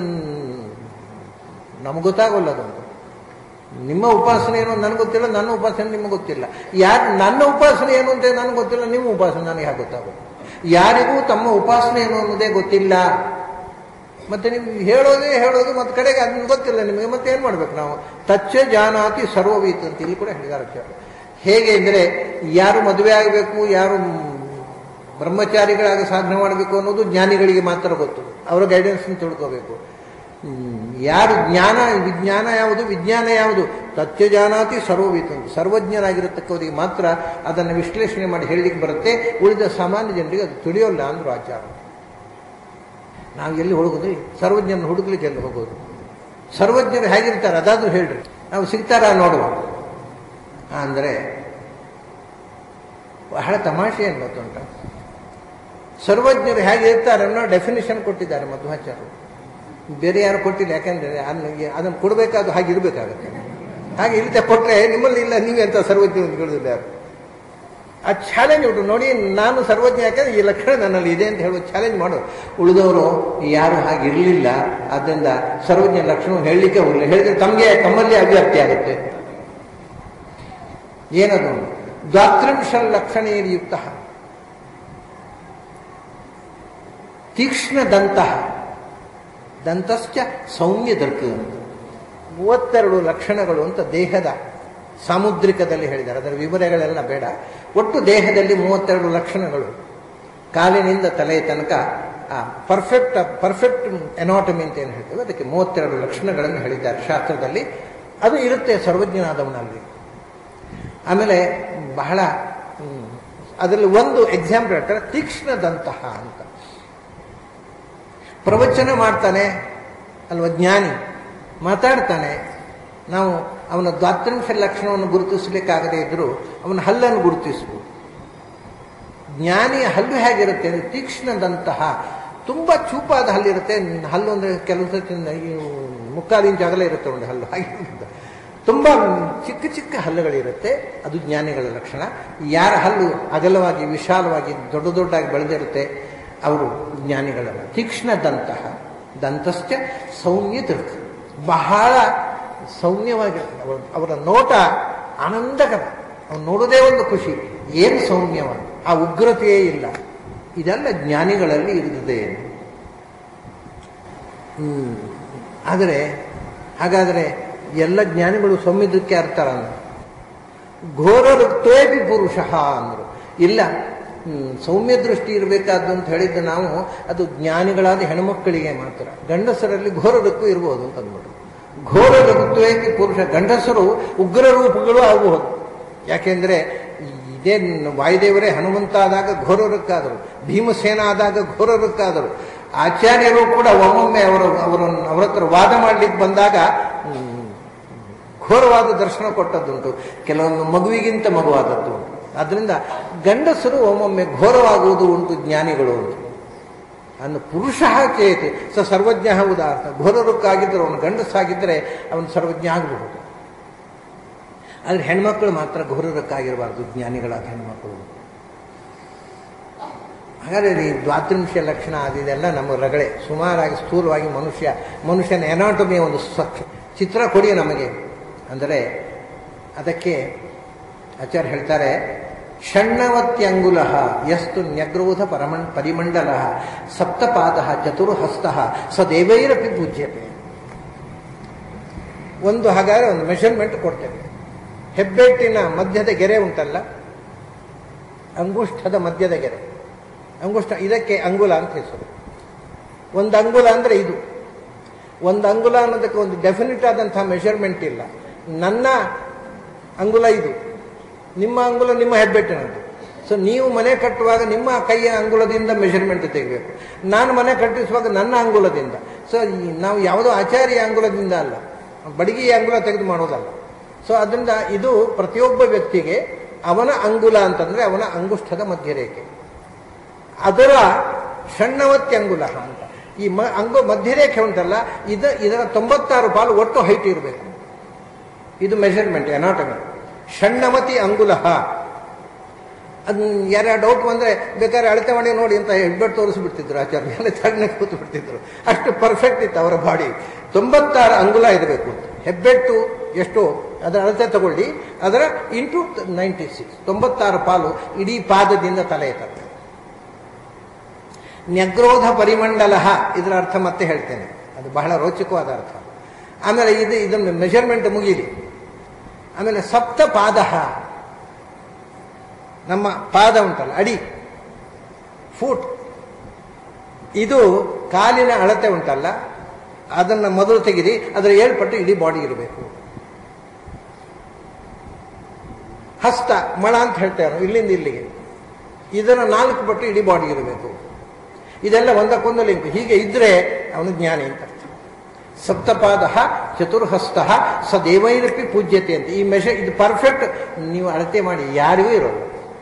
S1: ನಮಗೆ ಗೊತ್ತಾಗೋಲ್ಲ ಅದಂತ ನಿಮ್ಮ ಉಪಾಸನೆ ಏನು ನನಗೆ ಗೊತ್ತಿಲ್ಲ ನನ್ನ ಉಪಾಸನೆ ನಿಮಗೆ ಗೊತ್ತಿಲ್ಲ ಯಾರು ನನ್ನ ಉಪಾಸನೆ ಏನು ಅಂತ ನನಗೆ ಗೊತ್ತಿಲ್ಲ ನಿಮ್ಮ ಉಪಾಸನೆ ನನಗೆ ಯಾಕೆ ಗೊತ್ತಾಗೋದು ಯಾರಿಗೂ ತಮ್ಮ ಉಪಾಸನೆ ಏನು ಅನ್ನೋದೇ ಗೊತ್ತಿಲ್ಲ ಮತ್ತೆ ನೀವು ಹೇಳೋದೇ ಹೇಳೋದು ಮತ್ತೆ ಕಡೆಗೆ ಅದನ್ನ ಗೊತ್ತಿಲ್ಲ ನಿಮಗೆ ಮತ್ತೆ ಏನು ಮಾಡ್ಬೇಕು ನಾವು ತಚ್ಚ ಜಾನಾತಿ ಸರ್ವವೀತ್ ಅಂತ ಇಲ್ಲಿ ಕೂಡ ಹೇಳಿದಾರೆ ಆಚಾರ್ಯ. ಹೇಗೆ ಅಂದರೆ ಯಾರು ಮದುವೆ ಆಗಬೇಕು ಯಾರು ಬ್ರಹ್ಮಚಾರಿಗಳಾಗಿ ಸಾಧನೆ ಮಾಡಬೇಕು ಅನ್ನೋದು ಜ್ಞಾನಿಗಳಿಗೆ ಮಾತ್ರ ಗೊತ್ತು ಅವರ ಗೈಡೆನ್ಸ್ ತಿಳ್ಕೋಬೇಕು ಹ್ಮ್, ಯಾರು ಜ್ಞಾನ ವಿಜ್ಞಾನ ಯಾವುದು ವಿಜ್ಞಾನ ಯಾವುದು ತತ್ವ ಜಾನಾತಿ ಸರ್ವವಿತ್ ಅಂತ ಸರ್ವಜ್ಞರಾಗಿರತಕ್ಕವರಿಗೆ ಮಾತ್ರ ಅದನ್ನು ವಿಶ್ಲೇಷಣೆ ಮಾಡಿ ಹೇಳಲಿಕ್ಕೆ ಬರುತ್ತೆ ಉಳಿದ ಸಾಮಾನ್ಯ ಜನರಿಗೆ ಅದು ತಿಳಿಯೋಲ್ಲ ಅಂದ್ರು ಆಚಾರ ನಾವು ಎಲ್ಲಿ ಹುಡುಗೋದು ಸರ್ವಜ್ಞನ ಹುಡುಕ್ಲಿಕ್ಕೆ ಎಲ್ಲಿ ಹೋಗೋದು ಸರ್ವಜ್ಞರು ಹೇಗಿರ್ತಾರೆ ಅದಾದ್ರೂ ಹೇಳ್ರಿ ನಾವು ಸಿಗ್ತಾರ ನೋಡುವ ಅಂದರೆ ಬಹಳ ತಮಾಷೆ ಏನು ಗೊತ್ತುಂಟ ಸರ್ವಜ್ಞರು ಹೇಗೆ ಇರ್ತಾರೆ ಅನ್ನೋ ಡೆಫಿನೇಷನ್ ಕೊಟ್ಟಿದ್ದಾರೆ ಮಧ್ವಾಚಾರ್ಯರು ಬೇರೆ ಯಾರು ಕೊಟ್ಟಿಲ್ಲ ಯಾಕಂದ್ರೆ ಅದನ್ನು ಕೊಡಬೇಕಾದ ಹಾಗೆ ಇರಬೇಕಾಗತ್ತೆ ಹಾಗೆ ಇಲ್ಲದೆ ಕೊಟ್ಟರೆ ನಿಮ್ಮಲ್ಲಿ ಇಲ್ಲ ನೀವೇ ಅಂತ ಸರ್ವಜ್ಞ ಅಂತ ಹೇಳುದಿಲ್ಲ ಯಾರು ಆ ಚಾಲೆಂಜ್ ಉಂಟು ನೋಡಿ ನಾನು ಸರ್ವಜ್ಞ ಯಾಕಂದ್ರೆ ಈ ಲಕ್ಷಣ ನನ್ನಲ್ಲಿ ಇದೆ ಅಂತ ಹೇಳುವ ಚಾಲೆಂಜ್ ಮಾಡು ಉಳಿದವರು ಯಾರು ಹಾಗೆ ಇರಲಿಲ್ಲ ಆದ್ದರಿಂದ ಸರ್ವಜ್ಞ ಲಕ್ಷಣ ಹೇಳಲಿಕ್ಕೆ ಹೋಗಲಿಲ್ಲ ಹೇಳಿದ್ರೆ ತಮಗೆ ತಮ್ಮಲ್ಲಿ ಅಭಿವ್ಯಕ್ತಿ ಆಗುತ್ತೆ ಏನದು ದ್ವಾತ್ರಿಂಶ ಲಕ್ಷಣೇರಿಯುಕ್ತ ತೀಕ್ಷ್ಣ ದಂತಹ ದಂತಶ್ಚ ಸೌಮ್ಯ ದರ್ಕ ಮೂವತ್ತೆರಡು ಲಕ್ಷಣಗಳು ಅಂತ ದೇಹದ ಸಾಮುದ್ರಿಕದಲ್ಲಿ ಹೇಳಿದ್ದಾರೆ ಅದರ ವಿವರಗಳೆಲ್ಲ ಬೇಡ ಒಟ್ಟು ದೇಹದಲ್ಲಿ ಮೂವತ್ತೆರಡು ಲಕ್ಷಣಗಳು ಕಾಲಿನಿಂದ ತಲೆಯ ತನಕ ಪರ್ಫೆಕ್ಟ್ ಪರ್ಫೆಕ್ಟ್ ಎನಾಟಮಿ ಅಂತ ಏನು ಹೇಳ್ತೇವೆ ಅದಕ್ಕೆ ಮೂವತ್ತೆರಡು ಲಕ್ಷಣಗಳನ್ನು ಹೇಳಿದ್ದಾರೆ ಶಾಸ್ತ್ರದಲ್ಲಿ ಅದು ಇರುತ್ತೆ ಸರ್ವಜ್ಞನಾದವನಲ್ಲಿ ಆಮೇಲೆ ಬಹಳ ಹ್ಮ್, ಅದರಲ್ಲಿ ಒಂದು ಎಕ್ಸಾಂಪಲ್ ಹೇಳ್ತಾರೆ ತೀಕ್ಷ್ಣದಂತಹ ಅಂತ ಪ್ರವಚನ ಮಾಡ್ತಾನೆ ಅಲ್ವ ಜ್ಞಾನಿ ಮಾತಾಡ್ತಾನೆ ನಾವು ಅವನ ದ್ವಾತ್ರಿಂಶ ಲಕ್ಷಣವನ್ನು ಗುರುತಿಸಲಿಕ್ಕಾಗದೇ ಇದ್ರೂ ಅವನ ಹಲ್ಲನ್ನು ಗುರುತಿಸಬಹುದು ಜ್ಞಾನಿಯ ಹಲ್ಲು ಹೇಗಿರುತ್ತೆ ಅಂದರೆ ತೀಕ್ಷ್ಣದಂತಹ ತುಂಬ ಚೂಪಾದ ಹಲ್ಲಿರುತ್ತೆ ಹಲ್ಲು ಅಂದರೆ ಕೆಲವು ಸರ್ತಿ ಈ ಮುಕ್ಕಾಲು ಇಂಚು ಅಗಲ ಇರುತ್ತೆ ಒಂದು ಹಲ್ಲು ಹಾಗೆ ತುಂಬ ಚಿಕ್ಕ ಚಿಕ್ಕ ಹಲ್ಲುಗಳಿರುತ್ತೆ ಅದು ಜ್ಞಾನಿಗಳ ಲಕ್ಷಣ ಯಾರ ಹಲ್ಲು ಅಗಲವಾಗಿ ವಿಶಾಲವಾಗಿ ದೊಡ್ಡ ದೊಡ್ಡಾಗಿ ಬೆಳೆದಿರುತ್ತೆ ಅವರು ಜ್ಞಾನಿಗಳಲ್ಲ ತೀಕ್ಷ್ಣದಂತಹ ದಂತಶ್ಚ ಸೌಮ್ಯ ದೃಕ್ ಬಹಳ ಸೌಮ್ಯವಾಗಿರುತ್ತೆ ಅವರ ಅವರ ನೋಟ ಆನಂದಕರ ಅವ್ನು ನೋಡೋದೇ ಒಂದು ಖುಷಿ ಏನು ಸೌಮ್ಯವ ಆ ಉಗ್ರತೆಯೇ ಇಲ್ಲ ಇದೆಲ್ಲ ಜ್ಞಾನಿಗಳಲ್ಲಿ ಇರುತ್ತದೆ ಹ್ಮ್ ಆದರೆ ಹಾಗಾದರೆ ಎಲ್ಲ ಜ್ಞಾನಿಗಳು ಸೌಮ್ಯದಕ್ಕೆ ಅರ್ಥರಲ್ಲ ಘೋರ ಋಕ್ತೇಪಿ ಪುರುಷ ಅಂದರು ಇಲ್ಲ ಹ್ಮ್, ಸೌಮ್ಯ ದೃಷ್ಟಿ ಇರಬೇಕಾದ್ದು ಅಂತ ಹೇಳಿದ್ದು ನಾವು ಅದು ಜ್ಞಾನಿಗಳಾದ ಹೆಣ್ಮಕ್ಕಳಿಗೆ ಮಾತ್ರ ಗಂಡಸರಲ್ಲಿ ಘೋರ ಋಕ್ಕು ಇರ್ಬೋದು ಅಂತ ಅಂದ್ಬಿಟ್ರು ಘೋರ ಋಕ್ತೇಪಿ ಪುರುಷ ಗಂಡಸರು ಉಗ್ರ ರೂಪಗಳು ಆಗಬಹುದು ಯಾಕೆಂದ್ರೆ ಇದೇ ವಾಯುದೇವರೇ ಹನುಮಂತ ಆದಾಗ ಘೋರರಕ್ಕಾದರು ಭೀಮಸೇನ ಆದಾಗ ಘೋರರಕ್ಕಾದರು ಆಚಾರ್ಯರು ಕೂಡ ಒಮ್ಮೊಮ್ಮೆ ಅವರು ಅವರನ್ನು ಅವರ ಹತ್ರ ವಾದ ಮಾಡ್ಲಿಕ್ಕೆ ಬಂದಾಗ ಹ್ಮ್, ಘೋರವಾದ ದರ್ಶನ ಕೊಟ್ಟದ್ದುಂಟು ಕೆಲವೊಂದು ಮಗುವಿಗಿಂತ ಮಗುವಾದದ್ದು ಉಂಟು ಆದ್ರಿಂದ ಗಂಡಸರು ಒಮ್ಮೊಮ್ಮೆ ಘೋರವಾಗುವುದು ಉಂಟು ಜ್ಞಾನಿಗಳು ಅಂತ ಅನ್ನು ಪುರುಷ ಚೇತ್ ಸ ಸರ್ವಜ್ಞ ಉದಾಹರಣ ಘೋರರಕ್ಕಾಗಿದ್ದರೆ ಅವನು ಗಂಡಸಾಗಿದ್ದರೆ ಅವನು ಸರ್ವಜ್ಞ ಆಗಬಹುದು ಆದರೆ ಹೆಣ್ಮಕ್ಳು ಮಾತ್ರ ಘೋರರಕ್ಕಾಗಿರಬಾರ್ದು ಜ್ಞಾನಿಗಳಾದ ಹೆಣ್ಮಕ್ಳು ಹಾಗಾದ್ರೆ ಈ ದ್ವಾತ್ರಿಂಶ ಲಕ್ಷಣ ಅದಿದೆಲ್ಲ ನಮ್ಮ ರಗಳೆ ಸುಮಾರಾಗಿ ಸ್ಥೂಲವಾಗಿ ಮನುಷ್ಯ ಮನುಷ್ಯನ ಎನಾಟಮಿಯ ಒಂದು ಸ್ವಚ್ಛ ಚಿತ್ರ ಕೊಡಿ ನಮಗೆ ಅಂದರೆ ಅದಕ್ಕೆ ಆಚಾರ್ಯ ಹೇಳ್ತಾರೆ ಷಣ್ಣವತ್ಯಂಗುಲ ಯಸ್ತು ನ್ಯಗ್ರೋಧ ಪರಮಣ್ ಪರಿಮಂಡಲ ಸಪ್ತಪಾದ ಚತುರ್ಹಸ್ತ ಸದೇವೈರಪಿ ಪೂಜ್ಯತೆ ಒಂದು ಹಾಗಾದ್ರೆ ಒಂದು ಮೆಷರ್ಮೆಂಟ್ ಕೊಡ್ತೇವೆ ಹೆಬ್ಬೆಟ್ಟಿನ ಮಧ್ಯದ ಗೆರೆ ಉಂಟಲ್ಲ ಅಂಗುಷ್ಠದ ಮಧ್ಯದ ಗೆರೆ ಅಂಗುಷ್ಠ ಇದಕ್ಕೆ ಅಂಗುಲ ಅಂತ ಹೆಸರು ಒಂದು ಅಂಗುಲ ಅಂದ್ರೆ ಇದು ಒಂದು ಅಂಗುಲ ಅನ್ನೋದಕ್ಕೆ ಒಂದು ಡೆಫಿನಿಟ್ ಆದಂತಹ ಮೆಷರ್ಮೆಂಟ್ ಇಲ್ಲ ನನ್ನ ಅಂಗುಲ ಇದು ನಿಮ್ಮ ಅಂಗುಲ ನಿಮ್ಮ ಹೆಬ್ಬೆಟ್ಟಿನದ್ದು ಸೊ ನೀವು ಮನೆ ಕಟ್ಟುವಾಗ ನಿಮ್ಮ ಕೈಯ ಅಂಗುಲದಿಂದ ಮೆಷರ್ಮೆಂಟ್ ತೆಗಿಬೇಕು ನಾನು ಮನೆ ಕಟ್ಟಿಸುವಾಗ ನನ್ನ ಅಂಗುಲದಿಂದ ಸೊ ನಾವು ಯಾವುದೋ ಆಚಾರ್ಯ ಅಂಗುಲದಿಂದ ಅಲ್ಲ ಬಡಗಿಯ ಅಂಗುಲ ತೆಗೆದು ಮಾಡೋದಲ್ಲ ಸೊ ಅದರಿಂದ ಇದು ಪ್ರತಿಯೊಬ್ಬ ವ್ಯಕ್ತಿಗೆ ಅವನ ಅಂಗುಲ ಅಂತಂದ್ರೆ ಅವನ ಅಂಗುಷ್ಠದ ಮಧ್ಯರೇಖೆ ಅದರ ಷಣ್ಣವತ್ತಿ ಅಂಗುಲ ಅಂತ ಈ ಮ ಅಂಗು ಮಧ್ಯರೇಖೆ ಉಂಟಲ್ಲ ಇದು ಇದರ ತೊಂಬತ್ತಾರು ಪಾಲು ಒಟ್ಟು ಹೈಟ್ ಇರಬೇಕು ಇದು ಮೆಷರ್ಮೆಂಟ್ ಎನಾಟಮಿ ಷಣ್ಣಮತಿ ಅಂಗುಲ ಅದನ್ನ ಯಾರ್ಯಾರು ಡೌಟ್ ಬಂದರೆ ಬೇಕಾದ್ರೆ ಅಳತೆ ಮಾಡಿ ನೋಡಿ ಅಂತ ಹೆಬ್ಬೆಟ್ಟು ತೋರಿಸ್ಬಿಡ್ತಿದ್ರು ಆಚಾರ್ಯ ಮೇಲೆ ತಣ್ಣೆ ಕೂತು ಬಿಡ್ತಿದ್ರು ಅಷ್ಟು ಪರ್ಫೆಕ್ಟ್ ಇತ್ತು ಅವರ ಬಾಡಿ ತೊಂಬತ್ತಾರು ಅಂಗುಲ ಇರಬೇಕು ಅಂತ ಹೆಬ್ಬೆಟ್ಟು ಎಷ್ಟು ಅದರ ಅಳತೆ ತಗೊಳ್ಳಿ ಅದರ ಇಂಟು ನೈಂಟಿ ಸಿಕ್ಸ್ ತೊಂಬತ್ತಾರು ಪಾಲು ಇಡೀ ಪಾದದಿಂದ ತಲೆ ತಕ್ಕ ನ್ಯಗ್ರೋಧ ಪರಿಮಂಡಲ ಇದರ ಅರ್ಥ ಮತ್ತೆ ಹೇಳ್ತೇನೆ ಅದು ಬಹಳ ರೋಚಕವಾದ ಅರ್ಥ ಆಮೇಲೆ ಇದು ಇದನ್ನು ಮೆಷರ್ಮೆಂಟ್ ಮುಗೀಲಿ ಆಮೇಲೆ ಸಪ್ತ ಪಾದ ನಮ್ಮ ಪಾದ ಉಂಟಲ್ಲ ಅಡಿ ಫೂಟ್ ಇದು ಕಾಲಿನ ಅಳತೆ ಉಂಟಲ್ಲ ಅದನ್ನು ಮೊದಲು ತೆಗಿರಿ ಅದರ ಏಳ್ಪಟ್ಟು ಇಡೀ ಬಾಡಿ ಇರಬೇಕು ಹಸ್ತ ಮಳ ಅಂತ ಹೇಳ್ತೇವೆ ಇಲ್ಲಿಂದ ಇಲ್ಲಿಗೆ ಇದನ್ನು ನಾಲ್ಕು ಪಟ್ಟು ಇಡೀ ಬಾಡಿ ಇರಬೇಕು ಇದೆಲ್ಲ ಒಂದಕ್ಕೊಂದು ಲಿಂಕ್ ಹೀಗೆ ಇದ್ರೆ ಅವನು ಜ್ಞಾನಿ ಅಂತ ಅರ್ಥ ಸಪ್ತಪಾದ ಚತುರ್ಹಸ್ತ ಸ ದೇವೈರಪಿ ಪೂಜ್ಯತೆ ಅಂತ ಈ ಮೆಷ ಇದು ಪರ್ಫೆಕ್ಟ್ ನೀವು ಅಳತೆ ಮಾಡಿ ಯಾರಿಗೂ ಇರೋಲ್ಲ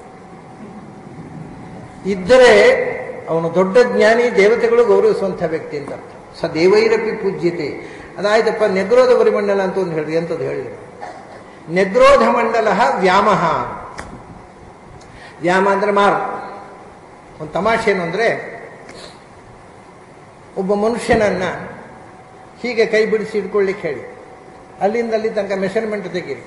S1: ಇದ್ದರೆ ಅವನು ದೊಡ್ಡ ಜ್ಞಾನಿ ದೇವತೆಗಳು ಗೌರವಿಸುವಂಥ ವ್ಯಕ್ತಿ ಅಂತ ಅರ್ಥ ಸ ದೇವೈರಪಿ ಪೂಜ್ಯತೆ ಅದಾಯ್ತಪ್ಪ ನೆಗ್ರೋಧ ಪರಿಮಂಡಲ ಅಂತ ಒಂದು ಹೇಳಿ ಎಂಥದ್ದು ಹೇಳಿದ್ರು ನೆಗ್ರೋಧ ಮಂಡಲ ವ್ಯಾಮಹ ವ್ಯಾಮ ಅಂದ್ರೆ ಮಾರು ಒಂದು ತಮಾಷೆ ಏನು ಅಂದ್ರೆ ಒಬ್ಬ ಮನುಷ್ಯನನ್ನ ಹೀಗೆ ಕೈ ಬಿಡಿಸಿ ಇಟ್ಕೊಳ್ಳಿಕ್ಕೆ ಹೇಳಿ ಅಲ್ಲಿಂದ ಅಲ್ಲಿ ತನಕ ಮೆಷರ್ಮೆಂಟ್ ತೆಗೀರಿ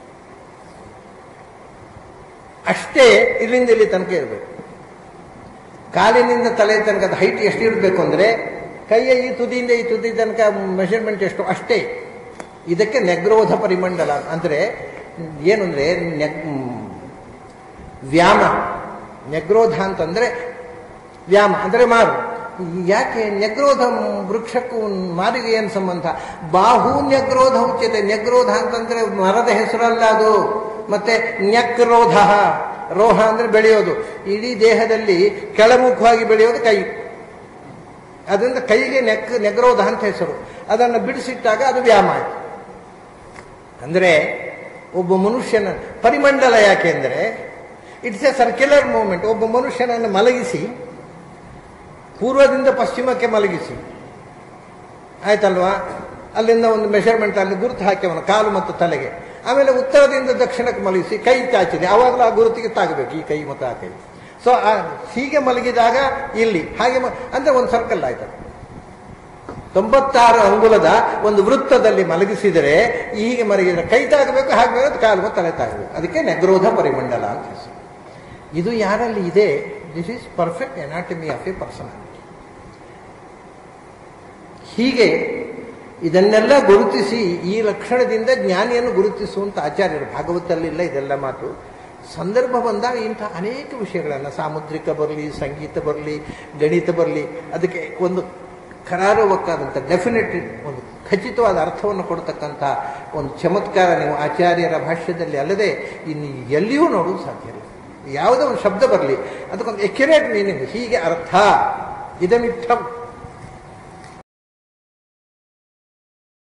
S1: ಅಷ್ಟೇ ಇಲ್ಲಿಂದ ಇಲ್ಲಿ ತನಕ ಇರಬೇಕು ಕಾಲಿನಿಂದ ತಲೆ ತನಕದ ಹೈಟ್ ಎಷ್ಟು ಇರಬೇಕು ಅಂದ್ರೆ ಕೈಯ ಈ ತುದಿಯಿಂದ ಈ ತುದಿ ತನಕ ಮೆಷರ್ಮೆಂಟ್ ಎಷ್ಟು ಅಷ್ಟೇ ಇದಕ್ಕೆ ನೆಗ್ರೋಧ ಪರಿಮಂಡಲ ಅಂದ್ರೆ ಏನು ಅಂದ್ರೆ ನೆಗ್ ವ್ಯಾಮ ನೆಗ್ರೋಧ ಅಂತಂದ್ರೆ ವ್ಯಾಮ ಅಂದ್ರೆ ಮಾರು ಯಾಕೆ ನೆಗ್ರೋಧ ವೃಕ್ಷಕ್ಕೂ ಮಾರಿಗೆ ಏನು ಸಂಬಂಧ ಬಾಹು ನೆಗ್ರೋಧ ಉಚ್ಯತೆ ನೆಗ್ರೋಧ ಅಂತಂದ್ರೆ ಮರದ ಹೆಸರಲ್ಲ ಅದು ಮತ್ತೆ ನ್ಯಕ್ರೋಧ ರೋಹ ಅಂದ್ರೆ ಬೆಳೆಯೋದು ಇಡೀ ದೇಹದಲ್ಲಿ ಕೆಳಮುಖವಾಗಿ ಬೆಳೆಯೋದು ಕೈ ಅದರಿಂದ ಕೈಗೆ ನೆಕ್ ನೆಗ್ರೋಧ ಅಂತ ಹೆಸರು ಅದನ್ನು ಬಿಡಿಸಿಟ್ಟಾಗ ಅದು ವ್ಯಾಮ ಆಯ್ತು ಅಂದ್ರೆ ಒಬ್ಬ ಮನುಷ್ಯನ ಪರಿಮಂಡಲ ಯಾಕೆ ಅಂದರೆ ಇಟ್ಸ್ ಎ ಸರ್ಕ್ಯುಲರ್ ಮೂವ್ಮೆಂಟ್ ಒಬ್ಬ ಮನುಷ್ಯನನ್ನು ಮಲಗಿಸಿ ಪೂರ್ವದಿಂದ ಪಶ್ಚಿಮಕ್ಕೆ ಮಲಗಿಸಿ ಆಯ್ತಲ್ವಾ ಅಲ್ಲಿಂದ ಒಂದು ಮೆಷರ್ಮೆಂಟ್ ಅಲ್ಲಿ ಗುರುತು ಹಾಕಿ ಅವನು ಕಾಲು ಮತ್ತು ತಲೆಗೆ ಆಮೇಲೆ ಉತ್ತರದಿಂದ ದಕ್ಷಿಣಕ್ಕೆ ಮಲಗಿಸಿ ಕೈ ಚಾಚಿದೆ ಆವಾಗಲೂ ಆ ಗುರುತಿಗೆ ತಾಗಬೇಕು ಈ ಕೈ ಮತ್ತು ಆ ಕೈ ಸೊ ಹೀಗೆ ಮಲಗಿದಾಗ ಇಲ್ಲಿ ಹಾಗೆ ಮ- ಅಂದ್ರೆ ಒಂದು ಸರ್ಕಲ್ ಆಯ್ತು ತೊಂಬತ್ತಾರು ಅಂಗುಲದ ಒಂದು ವೃತ್ತದಲ್ಲಿ ಮಲಗಿಸಿದರೆ ಹೀಗೆ ಮಲಗಿದರೆ ಕೈ ತಾಗಬೇಕು ಹಾಗೆ ಬೇರೆ ಕಾಲು ಮತ್ತು ತಲೆ ತಾಗಬೇಕು ಅದಕ್ಕೆ ನೆಗ್ರೋಧ ಪರಿಮಂಡಲ ಅಂತ ಹೆಸರು ಇದು ಯಾರಲ್ಲಿ ಇದೆ this is perfect anatomy of a personality ಹೀಗೆ ಇದನ್ನೆಲ್ಲ ಗುರುತಿಸಿ ಈ ಲಕ್ಷಣದಿಂದ ಜ್ಞಾನಿಯನ್ನು ಗುರುತಿಸುವಂತ ಆಚಾರ್ಯರು ಭಾಗವತಲ್ಲಿಲ್ಲ ಇದೆಲ್ಲ ಮಾತು ಸಂದರ್ಭ ಬಂದಾಗ ಇಂಥ ಅನೇಕ ವಿಷಯಗಳನ್ನು ಸಾಮುದ್ರಿಕ ಬರಲಿ ಸಂಗೀತ ಬರಲಿ ಗಣಿತ ಬರಲಿ ಅದಕ್ಕೆ ಒಂದು ಕರಾರುವಕ್ಕಾದಂಥ ಡೆಫಿನೆಟ್ ಒಂದು ಖಚಿತವಾದ ಅರ್ಥವನ್ನು ಕೊಡ್ತಕ್ಕಂಥ ಒಂದು ಚಮತ್ಕಾರ ನೀವು ಆಚಾರ್ಯರ ಭಾಷ್ಯದಲ್ಲಿ ಅಲ್ಲದೆ ಇನ್ನು ಎಲ್ಲಿಯೂ ನೋಡೋದು ಸಾಧ್ಯ ಇಲ್ಲ ಯಾವುದೋ ಒಂದು ಶಬ್ದ ಬರಲಿ ಅದಕ್ಕೊಂದು ಎಕ್ಯುರೇಟ್ ಮೀನಿಂಗ್ ಹೀಗೆ ಅರ್ಥ ಇದಮಿತ್ತಂ